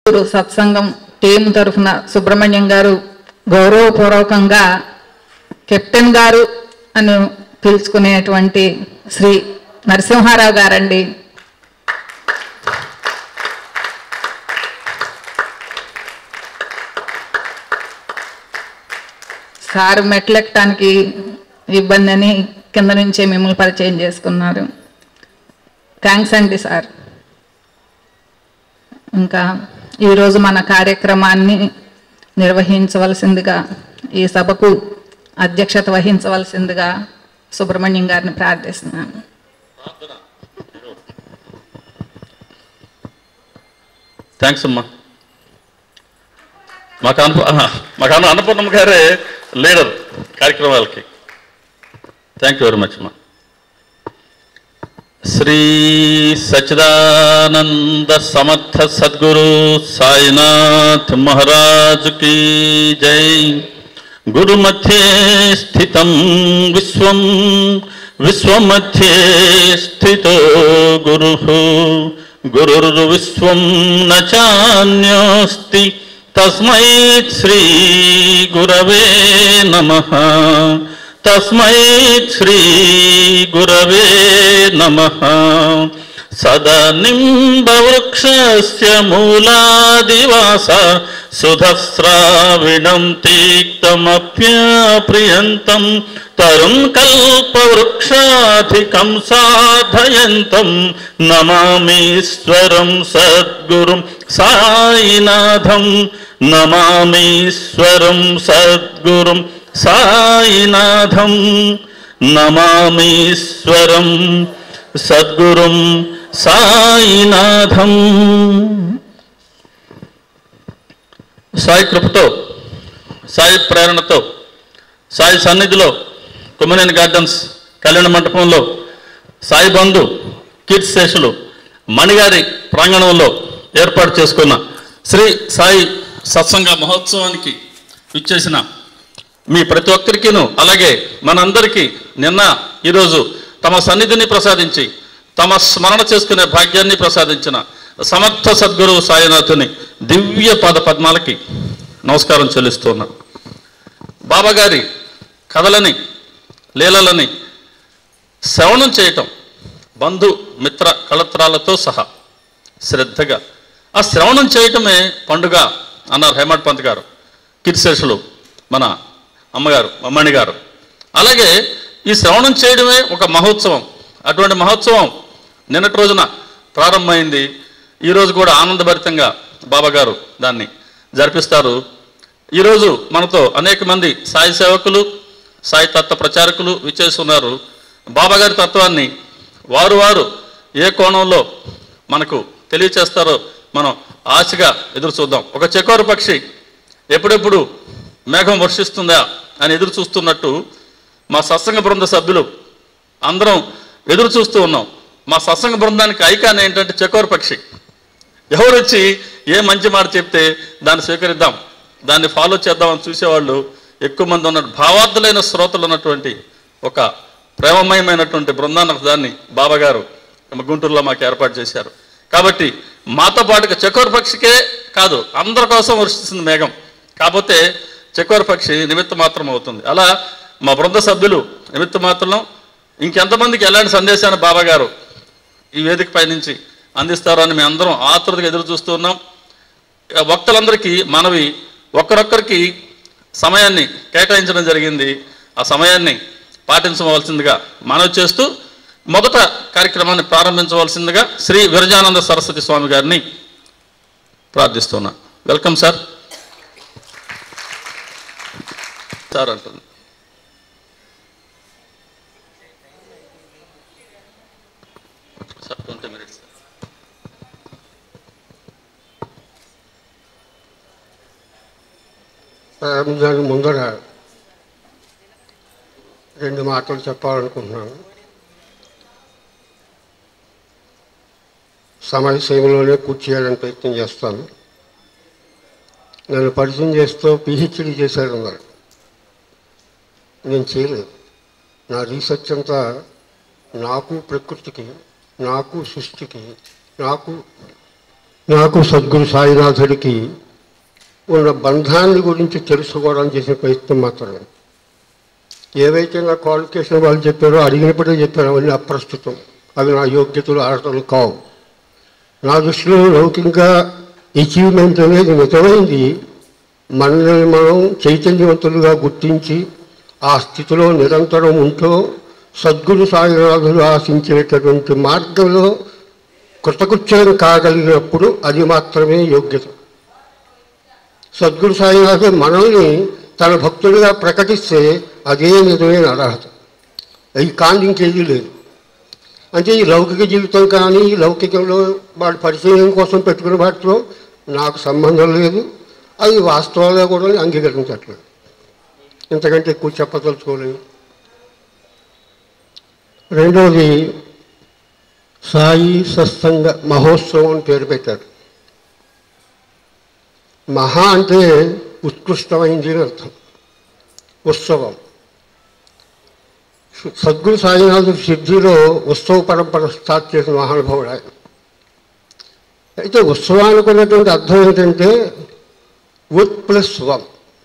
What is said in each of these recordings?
గురు సత్సంగం టీం తరఫున సుబ్రహ్మణ్యం గారు గౌరవపూర్వకంగా కెప్టెన్ గారు అని పిలుచుకునేటువంటి శ్రీ నరసింహారావు గారండి సార్ మెట్లెక్కడానికి ఇబ్బంది అని కింద నుంచే మిమ్మల్ని పరిచయం చేసుకున్నారు థ్యాంక్స్ అండి సార్ ఇంకా ఈరోజు మన కార్యక్రమాన్ని నిర్వహించవలసిందిగా ఈ సభకు అధ్యక్షత వహించవలసిందిగా సుబ్రహ్మణ్యం గారిని ప్రార్థిస్తున్నాను థ్యాంక్స్ అమ్మా మాకు అను మాకు అను అన్నపూర్ణమ్మ గారే లీడర్ కార్యక్రమాలకి థ్యాంక్ యూ వెరీ మచ్ అమ్మా శ్రీ సచిదానంద సమర్థ సద్గురు సాయినాథ్ మహారాజ్ की जय गुरुमध्ये स्थितं विश्वं विश्वमध्ये स्थितो गुरुः गुरुर्विश्वं न चान्योऽस्ति तस्मै श्रीगुरवे नमः तस्मै श्रीगुरवे नमः सदनिम्बवृक्षस्य मूलादिवास सुधस्राविणं तीक्तमप्यप्रियन्तं तरुं कल्पवृक्षाधिकं साधयन्तं नमामीश्वरं सद्गुरुं साईनाथं नमामीश्वरं सद्गुरुं साईनाथं नमामीश्वरं సద్గురుం సాయినాథం సాయి కృపతో సాయి ప్రేరణతో సాయి సన్నిధిలో కుమ్మనేని గార్డెన్స్ కళ్యాణ మండపంలో సాయి బంధు కీర్తిశేషులు మణిగారి ప్రాంగణంలో ఏర్పాటు చేసుకున్న శ్రీ సాయి సత్సంగ మహోత్సవానికి ఇచ్చేసిన మీ ప్రతి ఒక్కరికిను అలాగే మనందరికీ నిన్న ఈరోజు తమ సన్నిధిని ప్రసాదించి తమ స్మరణ చేసుకునే భాగ్యాన్ని ప్రసాదించిన సమర్థ సద్గురు సాయినాథుని దివ్య పద పద్మాలకి నమస్కారం చెల్లిస్తున్నా బాబాగారి కథలని లీలలని శ్రవణం చేయటం బంధు మిత్ర కళత్రాలతో సహా శ్రద్ధగా ఆ శ్రవణం చేయటమే పండుగ అన్నారు హేమట్ పంత్ గారు కిర్శేషులు మన అమ్మగారు అమ్మణి గారు అలాగే ఈ శ్రవణం చేయడమే ఒక మహోత్సవం అటువంటి మహోత్సవం నిన్నటి రోజున ప్రారంభమైంది ఈరోజు కూడా ఆనందభరితంగా బాబా గారు దాన్ని జరిపిస్తారు ఈరోజు మనతో అనేక మంది సాయి సేవకులు సాయి తత్వ ప్రచారకులు విచ్చేస్తున్నారు బాబా గారి తత్వాన్ని వారు వారు ఏ కోణంలో మనకు తెలియచేస్తారో మనం ఆశగా ఎదురు చూద్దాం ఒక చెకోరు పక్షి ఎప్పుడెప్పుడు మేఘం వర్షిస్తుందా అని ఎదురు చూస్తున్నట్టు మా సత్సంగ బృంద సభ్యులు అందరం ఎదురు చూస్తూ ఉన్నాం మా సత్సంగ బృందానికి ఐకాన్ ఏంటంటే చెకోరు పక్షి ఎవరు వచ్చి ఏ మంచి మాట చెప్తే దాన్ని స్వీకరిద్దాం దాన్ని ఫాలో చేద్దామని చూసేవాళ్ళు ఎక్కువ మంది ఉన్నారు భావార్థులైన శ్రోతలు ఉన్నటువంటి ఒక ప్రేమమయమైనటువంటి బృందాన్ని దాన్ని బాబాగారు గుంటూరులో మాకు ఏర్పాటు చేశారు కాబట్టి మాతో పాటుగా చకోర పక్షికే కాదు అందరి కోసం వర్షిస్తుంది మేఘం కాకపోతే చకోర పక్షి నిమిత్త మాత్రం అవుతుంది అలా మా బృంద సభ్యులు నిమిత్త మాత్రం ఇంకెంతమందికి ఎలాంటి సందేశాన్ని బాబాగారు ఈ వేదిక పై నుంచి అందిస్తారని మేము అందరం ఆతృతగా ఎదురు చూస్తూ ఉన్నాం ఇక వక్తలందరికీ మనవి ఒక్కరొక్కరికి సమయాన్ని కేటాయించడం జరిగింది ఆ సమయాన్ని పాటించవలసిందిగా మనవి చేస్తూ మొదట కార్యక్రమాన్ని ప్రారంభించవలసిందిగా శ్రీ విరజానంద సరస్వతి స్వామి గారిని ప్రార్థిస్తున్నా వెల్కమ్ సార్ సార్ అంటుంది సార్ ట్వంటీ మినిట్స్ ప్రారంభించడానికి ముందర రెండు మాటలు చెప్పాలనుకుంటున్నాను సమయసేవలోనే కూర్చేయాలని ప్రయత్నం చేస్తాను నన్ను పరిచయం చేస్తూ పిహెచ్డి చేశారు అన్నారు నేను చేయలేదు నా రీసెర్చ్ అంతా నాకు ప్రకృతికి నాకు సృష్టికి నాకు నాకు సద్గురు సాయినాథుడికి ఉన్న బంధాన్ని గురించి తెలుసుకోవడం చేసిన ప్రయత్నం మాత్రమే ఏవైతే నా క్వాలిఫికేషన్ వాళ్ళు చెప్పారో అడిగినప్పుడే చెప్పారు అవన్నీ అప్రస్తుతం అవి నా యోగ్యతలు అర్హతలు కావు నా దృష్టిలో లౌకిక అచీవ్మెంట్ అనేది నిజమైంది మనల్ని మనం చైతన్యవంతులుగా గుర్తించి ఆ స్థితిలో నిరంతరం ఉంటూ సద్గురు సాయినాథులు ఆశించేటటువంటి మార్గంలో కృతకృత్యం కాగలిగినప్పుడు అది మాత్రమే యోగ్యత సద్గురు సాయినాథుడు మనల్ని తన భక్తుడిగా ప్రకటిస్తే అదే నిజమైన అర్హత అవి కాని ఇంకేది లేదు అంటే ఈ లౌకిక జీవితం కానీ ఈ లౌకికంలో వాడి పరిచయం కోసం పెట్టుకున్న వాటితో నాకు సంబంధం లేదు అది వాస్తవాలుగా కూడా అంగీకరించట్లేదు ఇంతకంటే ఎక్కువ చెప్పదలుచుకోలేదు రెండవది సాయి సత్సంగ మహోత్సవం అని పేరు పెట్టారు మహా అంటే ఉత్కృష్టమైంది అని అర్థం ఉత్సవం సద్గురు సాయినాథు సిద్ధిలో ఉత్సవ పరంపర స్టార్ట్ చేసిన మహానుభావుడు ఆయన అయితే ఉత్సవానికి ఉన్నటువంటి అర్థం ఏంటంటే ఉత్ ప్లస్ వం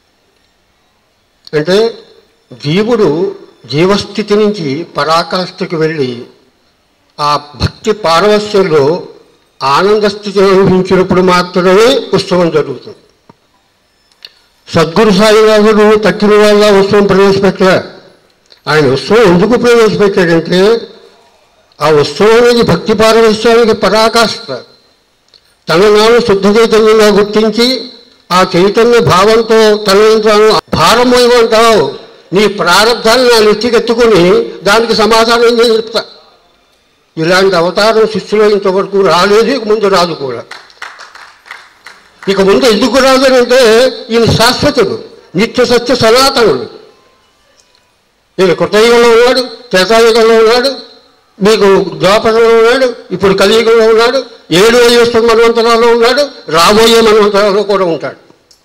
అంటే జీవుడు జీవస్థితి నుంచి పరాకాష్ఠకి వెళ్ళి ఆ భక్తి పారవస్యంలో ఆనంద స్థితిని అనుభవించినప్పుడు మాత్రమే ఉత్సవం జరుగుతుంది సద్గురు సాయినాథుడు తక్కిన వల్ల ఉత్సవం ప్రవేశపెట్టలే ఆయన ఉత్సవం ఎందుకు ప్రవేశపెట్టాడంటే ఆ ఉత్సవం అనేది భక్తి పారవస్యానికి పరాకాష్ఠ తన నాను శుద్ధ చైతన్యంగా గుర్తించి ఆ చైతన్య భావంతో తనని తాను భారం ఇవ్వంటావు నీ ప్రారంధాన్ని నా నెత్తికెత్తుకుని దానికి సమాధానం నేను చెప్తా ఇలాంటి అవతారం శిష్యులో ఇంతవరకు రాలేదు ఇక ముందు రాదు కూడా ఇక ముందు ఎందుకు రాదు అని అంటే ఈయన శాశ్వతుడు నిత్య సత్య సనాతనుడు ఈయన కృతయుగంలో ఉన్నాడు త్రేతాయుగంలో ఉన్నాడు మీకు ద్వాపరంలో ఉన్నాడు ఇప్పుడు కలియుగంలో ఉన్నాడు ఏడు వయస్సు మన్వంతరాల్లో ఉన్నాడు రాబోయే మన్వంతరాల్లో కూడా ఉంటాడు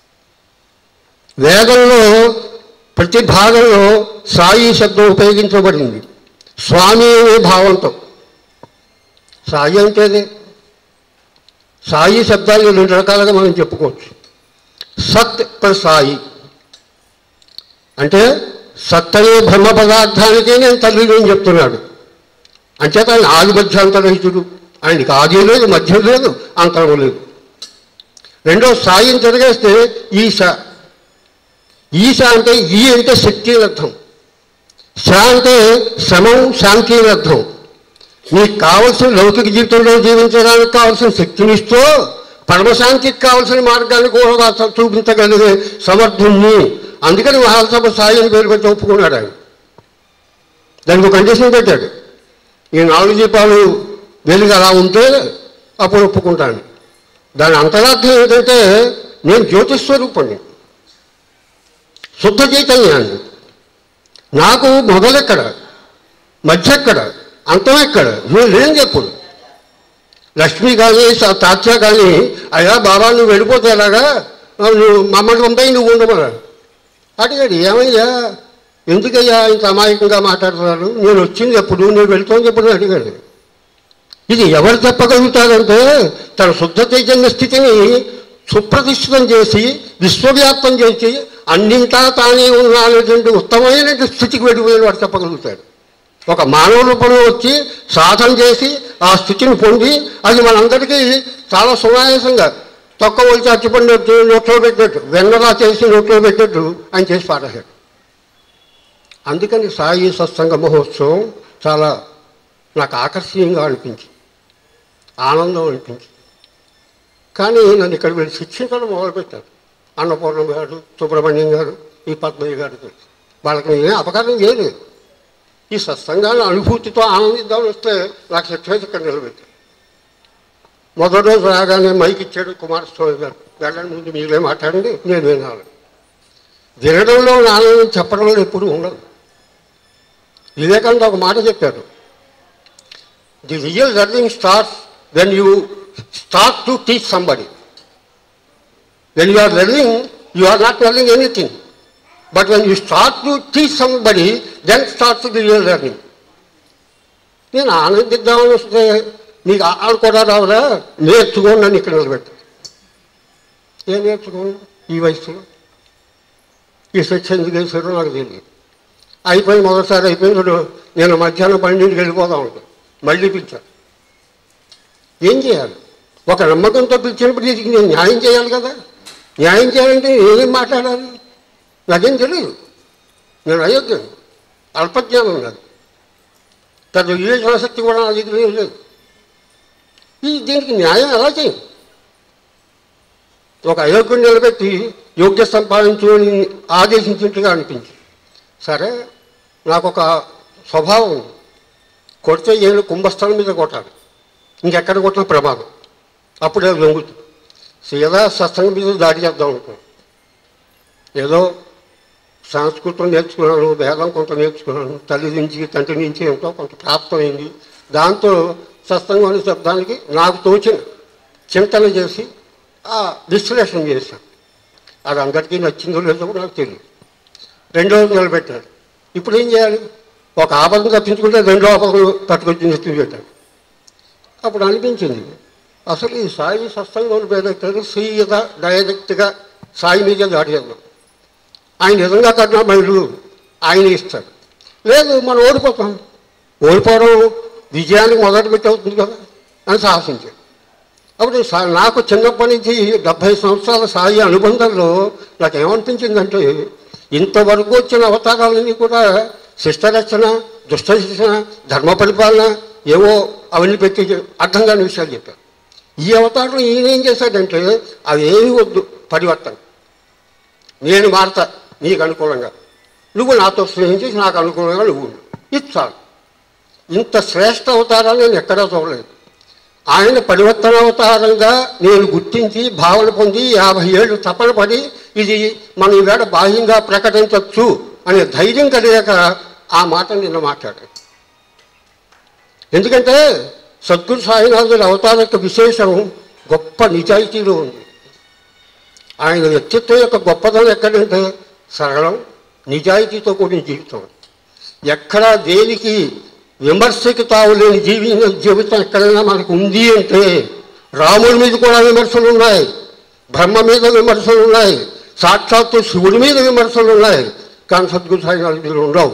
వేదంలో ప్రతి భాగంలో సాయి శబ్దం ఉపయోగించబడింది స్వామి అనే భావంతో సాయి అంటే అదే. సాయి శబ్దాన్ని రెండు రకాలుగా మనం చెప్పుకోవచ్చు సత్ ప్లస్ సాయి అంటే సత్ అనే బ్రహ్మ పదార్థానికే నేను తల్లి అని చెప్తున్నాడు అంచేత ఆయన ఆది మధ్యాంతరహితుడు ఆయనకి ఆది లేదు మధ్యం లేదు అంతరం లేదు రెండో సాయిని తిరగేస్తే ఈశ ఈశ అంటే ఈ అంటే శక్తి అని అర్థం శ అంటే శమం శాంతి అని అర్థం నీకు కావలసిన లౌకిక జీవితంలో జీవించడానికి కావలసిన శక్తినిస్తూ పరమశాంతికి కావలసిన మార్గాన్ని కూడా చూపించగలిగే సమర్థుణ్ణి అందుకని మహాసభ సాయిని పేరు పెట్టి ఒప్పుకున్నాడు ఆయన దానికి ఒక కండిషన్ పెట్టాడు ఈ నాలుగు దీపాలు వెలుగు అలా ఉంటే అప్పుడు ఒప్పుకుంటాను దాని అంతరార్థం ఏంటంటే నేను జ్యోతిస్వరూపుణ్ణి శుద్ధ చైతన్యాన్ని నాకు మొదలెక్కడ మధ్య ఎక్కడ అంతం ఎక్కడ నువ్వు లేని చెప్పుడు లక్ష్మి కానీ స- తాత్య కానీ అయ్యా బాబా నువ్వు వెళ్ళిపోతే ఎలాగా ఆ, నువ్వు మమ్మల్ని పంపాయి నువ్వు ఉండమరా అడిగాడు ఏమయ్యా ఎందుకయ్యా ఇంత అమాయకంగా మాట్లాడుతున్నారు నేను వచ్చింది ఎప్పుడు నేను వెళ్తాను ఎప్పుడు అడిగాడు ఇది ఎవరు చెప్పగలుగుతారంటే తన శుద్ధ చైతన్య స్థితిని సుప్రతిష్ఠితం చేసి విశ్వవ్యాప్తం చేసి అన్నింటా తానే ఉన్నా అనేటువంటి ఉత్తమమైన స్థితికి వెళ్ళిపోయిన వాడు చెప్పగలుగుతాడు ఒక మానవ రూపంలో వచ్చి సాధన చేసి ఆ స్థితిని పొంది అది మనందరికీ చాలా సునాయాసంగా తొక్క వచ్చి అచ్చిపడినట్టు నోట్లో పెట్టినట్టు వెన్నలా చేసి నోట్లో పెట్టినట్టు ఆయన చేసి పారేశాడు అందుకని సాయి సత్సంగ మహోత్సవం చాలా నాకు ఆకర్షణీయంగా అనిపించింది ఆనందం అనిపించింది కానీ నన్ను ఇక్కడ వీళ్ళు శిక్షించడం మొదలుపెట్టారు అన్నపూర్ణం గారు సుబ్రహ్మణ్యం గారు ఈ పద్మయ్య గారు వాళ్ళకి నేనే అపకారం చేయలేదు ఈ సత్సంగాన్ని అనుభూతితో ఆనందిద్దామని వస్తే నాకు శిక్ష ఇక్కడ నిలబెట్టారు మొదటి రోజు రాగానే మైక్ ఇచ్చాడు కుమారస్వామి గారు వెళ్ళండి ముందు మీరే మాట్లాడండి నేను వినాలి వినడంలో ఉన్న ఆనందం చెప్పడంలో ఎప్పుడు ఉండదు వివేకానంద ఒక మాట చెప్పారు the real learning starts when you start to teach somebody when you are learning you are not learning anything but when you start to teach somebody then starts the real learning నేను ఆనందిద్దామని వస్తే నీకు ఆడు కూడా రావురా నేర్చుకోండి నన్ను ఇక్కడ నిలబెట్టు ఏం నేర్చుకోను ఈ వయసులో ఈ శిక్ష ఎందుకు వేసారో నాకు తెలియదు అయిపోయి మొదటిసారి అయిపోయింది రెండు- నేను మధ్యాహ్నం పన్నెండింటికి వెళ్ళిపోదాం ఉంటాను మళ్ళీ పిలిచాను ఏం చేయాలి ఒక నమ్మకంతో పిలిచినప్పుడు దీనికి నేను న్యాయం చేయాలి కదా న్యాయం చేయాలంటే నేనేం మాట్లాడాలి నాకేం తెలియదు నేను అయోగ్యను అల్పజ్ఞానం నాది పెద్ద వివేచన శక్తి కూడా నా దగ్గర ఏం లేదు ఈ దీనికి న్యాయం ఎలా చేయం ఒక అయోగ్యుని నిలబెట్టి యోగ్య సంపాదించు అని ఆదేశించినట్టుగా అనిపించి సరే నాకు ఒక స్వభావం ఉంది కొడితే ఏళ్ళు కుంభస్థలం మీద కొట్టాలి ఇంకెక్కడ కొట్టిన ప్రమాదం అప్పుడే లొంగుతుంది సీదా సత్సంగం మీద దాడి చేద్దాం అనుకున్నాను ఏదో సంస్కృతం నేర్చుకున్నాను వేదం కొంత నేర్చుకున్నాను తల్లి నుంచి తండ్రి నుంచి ఎంతో కొంత ప్రాప్తమైంది దాంతో సత్సంగం అనే శబ్దానికి నాకు తోచిన చింతన చేసి ఆ విశ్లేషణ చేశాను అది అందరికీ నచ్చిందో లేదో కూడా నాకు తెలియదు రెండోది నిలబెట్టారు ఇప్పుడు ఏం చేయాలి ఒక ఆపదను తప్పించుకుంటే రెండో ఆపదను పట్టుకొచ్చి నెత్తి పెట్టాను అప్పుడు అనిపించింది అసలు ఈ సాయి సత్సంగం పేరెత్తారు సీయత డైరెక్ట్గా సాయి మీద దాడి చేద్దాం ఆయన నిజంగా కరుణామయుడు ఆయన ఇస్తాడు లేదు మనం ఓడిపోతాం ఓడిపోవడం విజయానికి మొదటి పెట్టి అవుతుంది కదా అని సాహసించాడు అప్పుడు సా- నాకు చిన్నప్పటి నుంచి డెబ్భై సంవత్సరాల సాయి అనుబంధంలో నాకు ఏమనిపించిందంటే ఇంతవరకు వచ్చిన అవతారాలన్నీ కూడా శిష్టరచన దుష్ట శిక్షణ ధర్మ పరిపాలన ఏవో అవన్నీ పెట్టి అర్థం కాని విషయాలు చెప్పారు ఈ అవతారం ఈయన ఏం చేశాడంటే అవి ఏమి వద్దు పరివర్తన నేను మారతా నీకు అనుకూలంగా నువ్వు నాతో స్నేహం చేసి నాకు అనుకూలంగా నువ్వు ఉండు. ఇది చాలు ఇంత శ్రేష్ఠ అవతారాలు నేను ఎక్కడా చూడలేదు ఆయన పరివర్తన అవతారంగా నేను గుర్తించి భావన పొంది యాభై ఏళ్ళు తపన పడి ఇది మనం ఈవేళ బాహ్యంగా ప్రకటించవచ్చు అనే ధైర్యం కలిగాక ఆ మాట నిన్న మాట్లాడాను ఎందుకంటే సద్గురు సాయినాథుడి అవతార యొక్క విశేషం గొప్ప నిజాయితీలో ఉంది ఆయన వ్యక్తిత్వం యొక్క గొప్పదనం ఎక్కడంటే సరళం నిజాయితీతో కూడిన జీవితం ఎక్కడా దేనికి విమర్శకి తావులేని జీవి జీవితం ఎక్కడైనా మనకు ఉంది అంటే రాముడి మీద కూడా విమర్శలు ఉన్నాయి బ్రహ్మ మీద విమర్శలు ఉన్నాయి సాక్షాత్తు శివుడి మీద విమర్శలు ఉన్నాయి కానీ సద్గురు సాయి మీద ఉండవు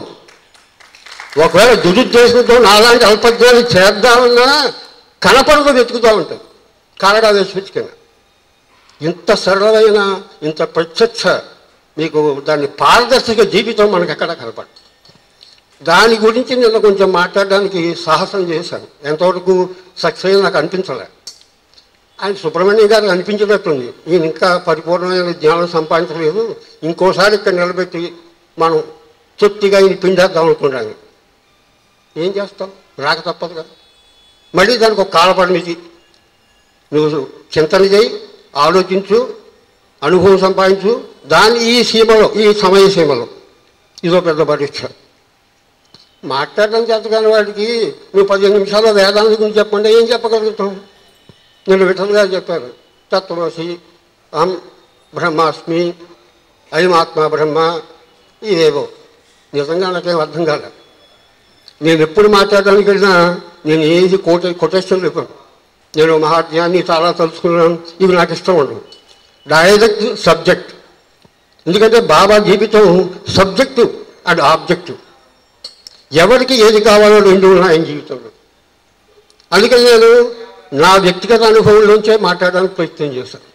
ఒకవేళ దురుద్దేశంతో నాలాంటి అల్పజ్ఞాన్ని చేద్దామన్నా కనపడదు వెతుకుతూ ఉంటాయి కారడా వేసి వెతికిన ఇంత సరళమైన ఇంత ప్రత్యక్ష మీకు దాన్ని పారదర్శక జీవితం మనకు ఎక్కడ కనపడదు దాని గురించి నిన్న కొంచెం మాట్లాడడానికి సాహసం చేశాను ఎంతవరకు సక్సెస్ అయ్యి నాకు అనిపించలే ఆయన సుబ్రహ్మణ్యం గారు అనిపించినట్టుంది ఈయన ఇంకా పరిపూర్ణమైన జ్ఞానం సంపాదించలేదు ఇంకోసారి ఇక్కడ నిలబెట్టి మనం తృప్తిగా ఈయన పిండేద్దాం అనుకున్నాను ఏం చేస్తాం రాక తప్పదు కదా మళ్ళీ దానికి ఒక కాలపరిమితి నువ్వు చింతన చేయి ఆలోచించు అనుభవం సంపాదించు దాన్ని ఈ సీమలో ఈ సమయ సీమలో ఇదో పెద్ద పరీక్ష మాట్లాడడం చేత కాని వాడికి నువ్వు పదిహేను నిమిషాలు వేదాంత గురించి చెప్పండి ఏం చెప్పగలుగుతాం నేను విఠల్ గారు చెప్పారు తత్వమసి అహం బ్రహ్మాస్మి అయమాత్మ బ్రహ్మ ఇవేవో నిజంగా నాకేం అర్థం కాలే నేను ఎప్పుడు మాట్లాడడానికి వెళ్ళినా నేను ఏది కోట కొటేషన్లు ఇవ్వను నేను మహాజ్ఞాన్ని చాలా తెలుసుకున్నాను ఇవి నాకు ఇష్టం ఉండదు డైరెక్ట్ సబ్జెక్ట్ ఎందుకంటే బాబా జీవితం సబ్జెక్టు అండ్ ఆబ్జెక్టివ్ ఎవరికి ఏది కావాలో రెండు ఉన్నాయి జీవితంలో అందుకని నేను నా వ్యక్తిగత అనుభవంలోంచే మాట్లాడడానికి ప్రయత్నం చేశాను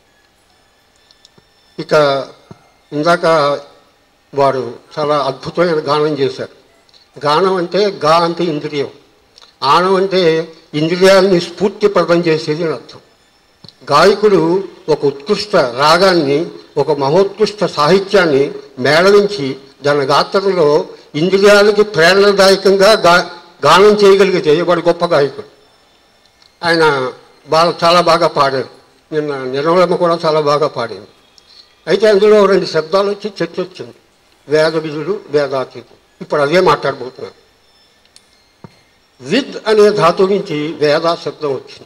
ఇక ఇందాక వారు చాలా అద్భుతమైన గానం చేశారు గానం అంటే గా అంటే ఇంద్రియం ఆనం అంటే ఇంద్రియాలని స్ఫూర్తిప్రదం చేసేది అని అర్థం గాయకుడు ఒక ఉత్కృష్ట రాగాన్ని ఒక మహోత్కృష్ట సాహిత్యాన్ని మేళవించి దాని గాత్రంలో ఇంద్రియాలకి ప్రేరణదాయకంగా గా గానం చేయగలిగితే వాడు గొప్ప గాయకుడు ఆయన బాగా చాలా బాగా పాడారు నిన్న నిర్మలమ్మ కూడా చాలా బాగా పాడింది అయితే అందులో రెండు శబ్దాలు వచ్చి చర్చ వచ్చింది వేద విధుడు వేదాతీతం ఇప్పుడు అదే మాట్లాడబోతున్నాను విద్ అనే ధాతు నుంచి వేద శబ్దం వచ్చింది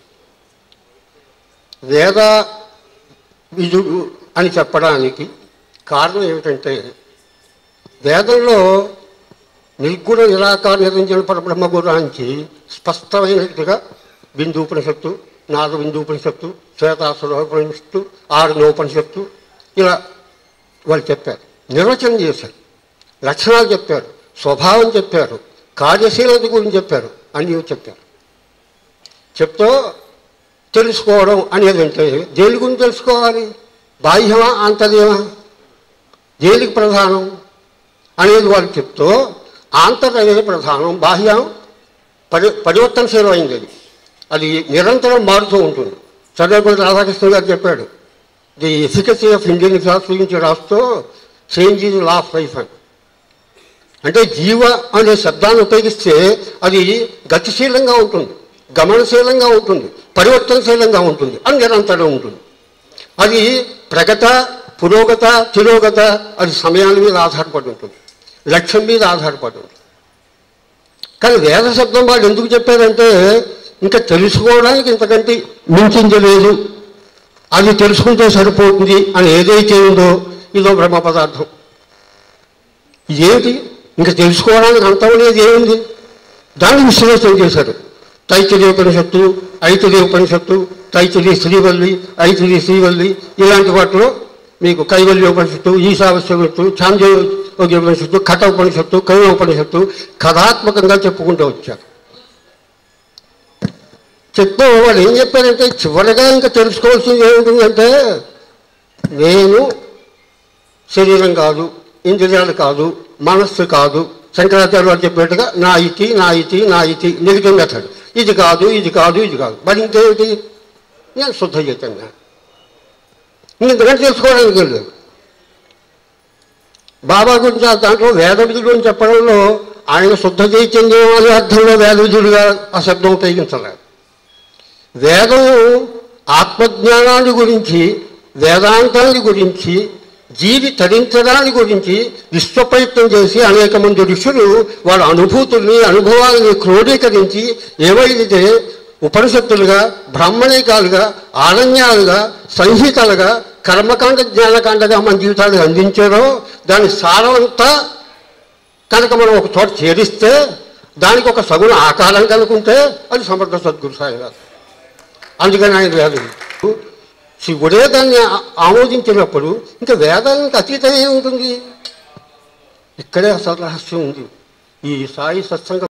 వేద విధుడు అని చెప్పడానికి కారణం ఏమిటంటే వేదంలో నిర్గుణ నిరాకార నిరంజన పరబ్రహ్మ గురించి స్పష్టమైనట్టుగా బిందు ఉపనిషత్తు నాద బిందు ఉపనిషత్తు శ్వేతాసురోపనిషత్తు ఆరునోపనిషత్తు ఇలా వాళ్ళు చెప్పారు నిర్వచనం చేశారు లక్షణాలు చెప్పారు స్వభావం చెప్పారు కార్యశీలత గురించి చెప్పారు అన్నీ చెప్పారు చెప్తూ తెలుసుకోవడం అనేది అంటే దేని గురించి తెలుసుకోవాలి బాహ్యమా ఆంతర్యమా దేనికి ప్రధానం అనేది వాళ్ళు చెప్తూ ఆంతర్ అనేది ప్రధానం బాహ్యం పరి పరివర్తనశీలమైంది అది అది నిరంతరం మారుతూ ఉంటుంది చంద్రపతి రాధాకృష్ణ గారు చెప్పాడు the efficacy of Indian philosophy గురించి రాస్తూ change is law of life అని అంటే జీవ అనే శబ్దాన్ని ఉపయోగిస్తే అది గతిశీలంగా ఉంటుంది గమనశీలంగా ఉంటుంది పరివర్తనశీలంగా ఉంటుంది అని నిరంతరం ఉంటుంది అది ప్రగత పురోగత తిరోగత అది సమయాల మీద ఆధారపడి ఉంటుంది లక్ష్యం మీద ఆధారపడి ఉంటుంది కానీ వేద శబ్దం వాళ్ళు ఎందుకు చెప్పారంటే ఇంకా తెలుసుకోవడానికి ఇంతకంటే మించింది లేదు అది తెలుసుకుంటే సరిపోతుంది అని ఏదైతే ఉందో ఇదో బ్రహ్మ పదార్థం ఇదేంటి ఇంకా తెలుసుకోవడానికి అంతం లేదు ఏముంది దాన్ని విశ్లేషణ చేశారు తైతిరి ఉపనిషత్తు ఐతిరి ఉపనిషత్తు తైతిరి శ్రీవల్లి ఐతిరి శ్రీవల్లి ఇలాంటి వాటిలో మీకు కైవల్య ఉపనిషత్తు ఈశావస్యోపనిషత్తు చాంద్యోగ్య ఉపనిషత్తు కథ ఉపనిషత్తు కైవ ఉపనిషత్తు కథాత్మకంగా చెప్పుకుంటూ వచ్చారు చెప్తూ వాళ్ళు ఏం చెప్పారంటే చివరిగా ఇంకా తెలుసుకోవాల్సింది ఏముంటుందంటే నేను శరీరం కాదు ఇంద్రియాలు కాదు మనస్సు కాదు శంకరాచార్య వారు చెప్పినట్టుగా నా ఇతి నా ఇతి నా ఇతి నెగిటివ్ మెథడ్ ఇది కాదు ఇది కాదు ఇది కాదు మరి ఇంకేమిటి నేను శుద్ధ చైతన్య ఇంతకంటే తెలుసుకోవడానికి లేదు బాబా గురించి ఆ దాంట్లో వేద విధుడు అని చెప్పడంలో ఆయన శుద్ధ చైతన్యం అనే అర్థంలో వేద విధుడుగా ఆ శబ్దం ఉపయోగించలేదు వేదం ఆత్మజ్ఞానాన్ని గురించి వేదాంతాన్ని గురించి జీవి తరించడాన్ని గురించి విశ్వ ప్రయత్నం చేసి అనేక మంది ఋషులు వాళ్ళ అనుభూతుల్ని అనుభవాలని క్రోడీకరించి ఏవైతే ఉపనిషత్తులుగా బ్రాహ్మణికాలుగా ఆరణ్యాలుగా సంహితలుగా కర్మకాండ జ్ఞానకాండగా మన జీవితాలకు అందించారో దాని సారమంతా కనుక మనం ఒక చోట చేరిస్తే దానికి ఒక సగుణ ఆకారం కనుకుంటే అది సమర్థ సద్గురు సాయి గారు అందుకని ఆయన వేదం శివుడే దాన్ని ఆ- ఆమోదించినప్పుడు ఇంకా వేదానికి అతీతం ఏముంటుంది ఇక్కడే అసలు రహస్యం ఉంది ఈ సాయి సత్సంగ